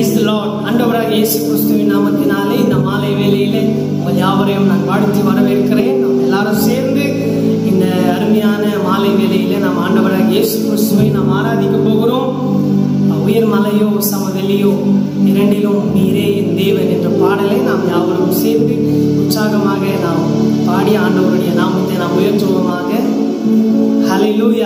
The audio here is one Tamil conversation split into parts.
Praise the Lord. ஆண்டவராக இயேசு கிறிஸ்துவின் நாமத்தினாலே இந்த மாலை வேளையிலே உங்கள் யாவரையும் நான் வாழ்த்தி வரவேற்கிறேன் நாம் எல்லாரும் சேர்ந்து இந்த அருமையான மாலை வேளையிலே நாம் ஆண்டவராக இயேசு கிறிஸ்துவை நாம் ஆராதிக்க போகிறோம் உயர் மலையோ சமவெளியோ இரண்டிலும் நீரே என் தேவன் என்ற பாடலை நாம் யாவரும் சேர்ந்து உற்சாகமாக நாம் பாடி ஆண்டவருடைய நாமத்தை நாம் உயர்த்துவோமாக ஹalleluya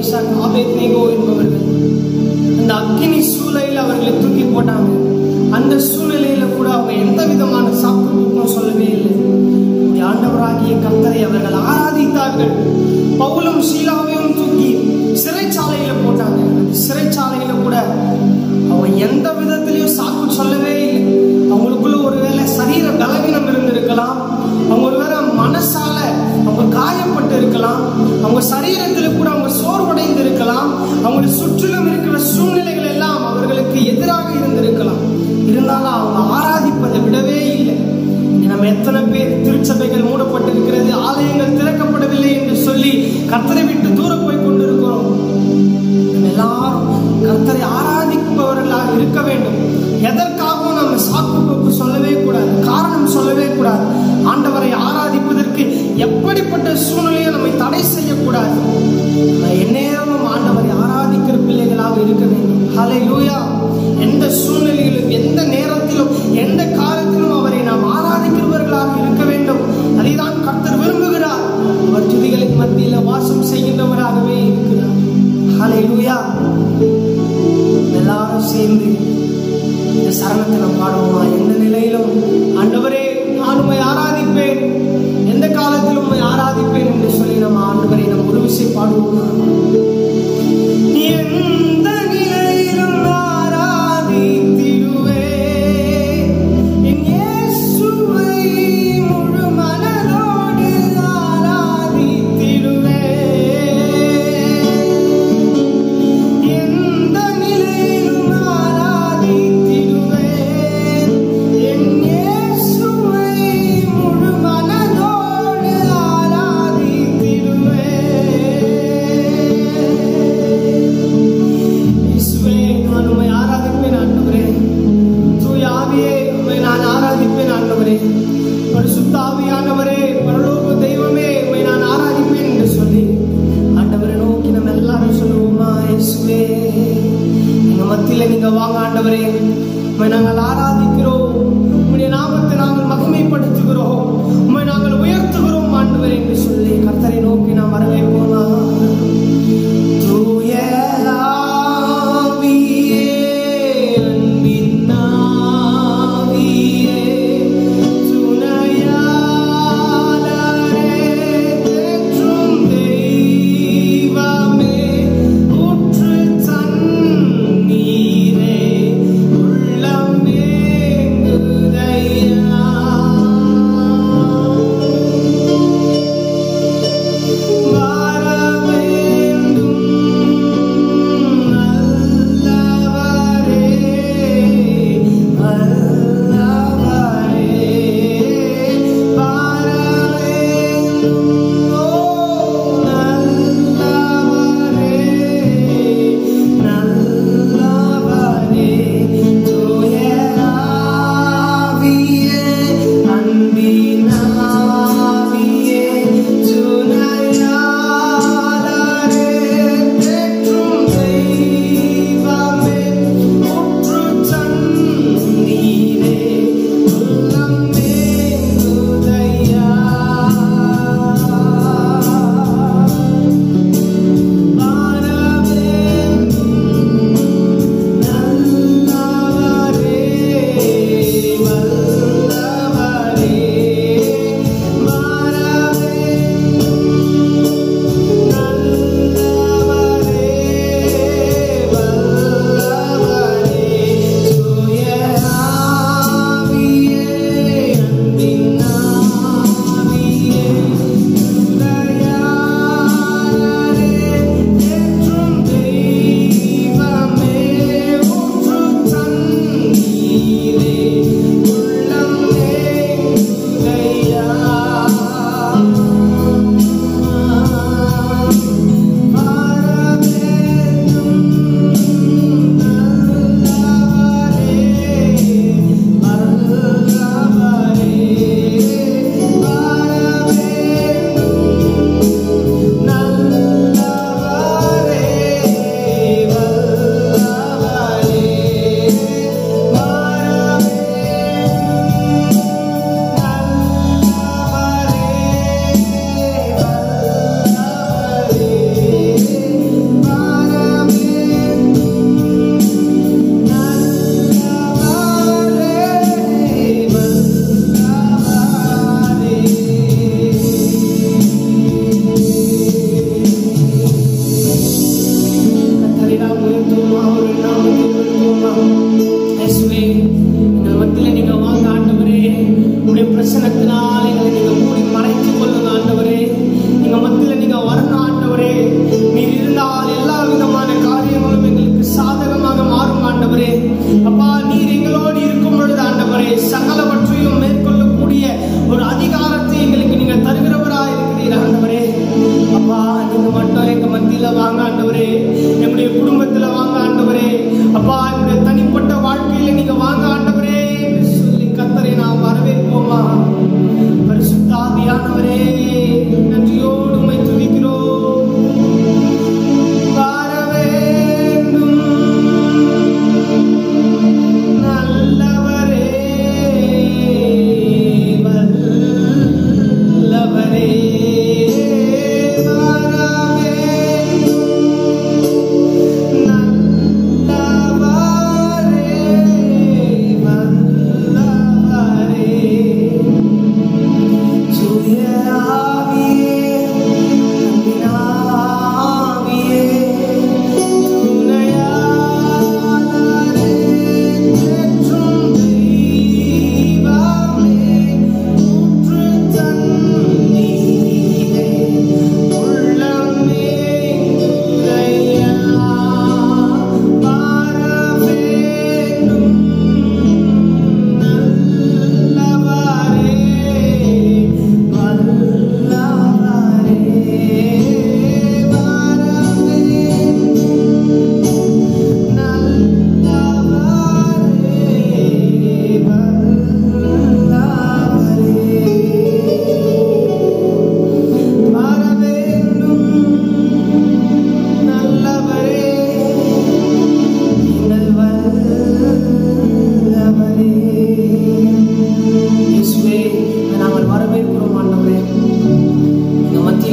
மேஷாக் ஆபேத்நேகோ என்பவர்கள் அந்த அக்கினி சூளையில் அவர்களை தூக்கி போட்டாங்க அந்த சூழ்நிலையில கூட அவங்க எந்த விதமான சாப்பிட்டுக்கும் சொல்லவே இல்லை உம்முடைய ஆண்டவராகிய கர்த்தரை அவர்கள் ஆராதித்தார்கள் பவுலும் சீலாவையும் தூக்கி சிறைச்சாலையில போட்டாங்க அந்த சிறைச்சாலையில கூட அவங்க எந்த விதத்திலையும் சாக்கு சொல்லவே இல்லை அவங்களுக்குள்ள ஒருவேளை சரீர பலவீனம் இருந்திருக்கலாம் அவங்க ஒருவேளை மனசால அவங்க காயப்பட்டு இருக்கலாம் அவங்க சரீரத்தில் கூட அவங்க சோர்வடைந்து இருக்கலாம் அவங்களை சுற்றிலும் இருக்கிற சூழ்நிலைகள் எல்லாம் அவர்களுக்கு எதிராக இருந்திருக்கலாம் இருந்தாலும் அவங்க ஆராதிப்பதை விடவே இல்லை இங்க நம்ம எத்தனை பேர் திருச்சபைகள் மூடப்பட்டிருக்கிறது ஆலயங்கள் திறக்கப்படவில்லை என்று சொல்லி கர்த்தரை விட்டு தூரம் போய் கொண்டிருக்கிறோம் நம்ம எல்லாரும் கர்த்தரை ஆராதிப்பவர்களாக இருக்க வேண்டும் எதற்காகவும் நம்ம சாக்கு போக்கு சொல்லவே கூடாது காரணம் சொல்லவே கூடாது ஆண்டவரை ஆராதிப்பதற்கு எப்படிப்பட்ட சூழ்நிலையும் நம்மை தடை செய்யக்கூடாது நம்ம எந்நேரமும் ஆண்டவரை ஆராதிக்கிற பிள்ளைகளாக இருக்க வேண்டும் ஹலை லூயா எந்த சூழ்நிலையிலும் எந்த நேரத்திலும் எந்த காலத்திலும் அவரை நாம் ஆராதிக்கிறவர்களாக இருக்க வேண்டும் அதைதான் கர்த்தர் விரும்புகிறார் அவர் துதிகளின் மத்தியில் வாசம் செய்கின்றவராகவே இருக்கிறார் ஹலை லூயா எல்லாரும் சேர்ந்து இந்த சரணத்தை நாம் பாடுவோமா எந்த நிலையிலும் ஆண்டவரே நான் உம்மை ஆராதிப்பேன் எந்த காலத்திலும் உம்மை ஆராதிப்பேன் என்று சொல்லி நம்ம ஆண்டவரை நம் ஒரு விஷயம் பாடுவோமா எந்த நிலையிலும் ஆராதித்திடுவேன் என் இயேசுவை முழு மனதோடு ஆராதித்திடுவேன் எந்த நிலையிலும் ஆராதித்திடுவேன் என் இயேசுவை முழு மனதோடு ஆராதித்திடுவேன் இயேசுவே நான் உம்மை ஆராதிப்பேன் ஆண்டவரே தூய ஆவியே உம்மை நான் ஆராதிப்பேன் ஆண்டவரே பரிசுத்த ஆவியானவரே பரலோக தெய்வமே உம்மை நான் ஆராதிப்பேன் என்று சொல்லி ஆண்டவரை நோக்கி நம்ம எல்லாரும் சொல்லுவோமா இயேசுவே எங்க மத்தியில நீங்க வாங்க ஆண்டவரே உம்மை நாங்கள் ஆராதிக்கிறோம் உம்முடைய நாமத்தை நாங்கள் மகிமைப்படுத்துகிறோம் உம்மை நாங்கள் உயர்த்துகிறோம் ஆண்டவரே என்று சொல்லி கர்த்தரை நோக்கி நாம் வரவேற்போமா தூய ஆவியே, அன்பின் ஆவியே, துணையாளரே, தேற்றும் தெய்வமே, ஊற்று தண்ணீரே, உள்ளமே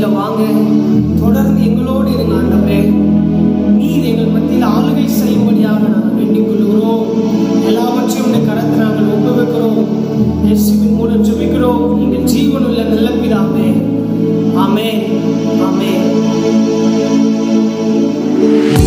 மத்தியில வாங்க தொடர்ந்து எங்களோடு இருங்க ஆண்டவரே நீர் எங்கள் மத்தியில் ஆளுகை செய்யும்படியாக நாங்கள் வேண்டிக் கொள்கிறோம் எல்லாவற்றையும் உடைய கரத்தை நாங்கள் ஒப்புவிக்கிறோம் இயேசுவின் மூலம் ஜெபிக்கிறோம் எங்கள் ஜீவனுள்ள நல்ல பிதாவே ஆமென் ஆமென்